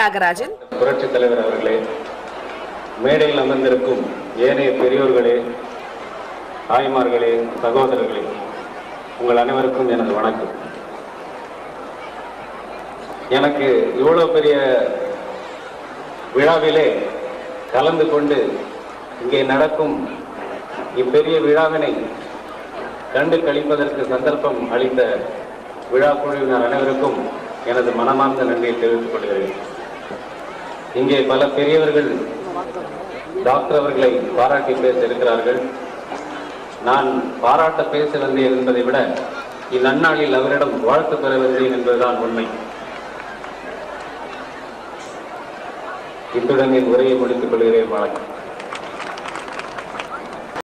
தியாகராஜன் புரட்சித் தலைவர் அவர்களே மேடையில் அமர்ந்திருக்கும் ஏனைய பெரியோர்களே தாய்மார்களே சகோதரர்களே உங்கள் அனைவருக்கும் எனது வணக்கம் எனக்கு இவ்வளவு பெரிய விழாவிலே கலந்து கொண்டு இங்கே நடக்கும் இப்பெரிய விழாவினை கண்டு கழிப்பதற்கு சந்தர்ப்பம் அளித்த விழா குழுவினர் அனைவருக்கும் எனது மனமார்ந்த நன்றியை தெரிவித்துக் கொள்கிறேன் இங்கே பல பெரியவர்கள் டாக்டர் அவர்களை பாராட்டி பேச இருக்கிறார்கள் நான் பாராட்ட பேச வந்தேன் என்பதை விட இந்நன்னாளில் அவரிடம் வாழ்த்து பெற வந்தேன் என்பதுதான் உண்மை இத்துடன் என் உரையை முடித்துக் கொள்கிறேன் வணக்கம்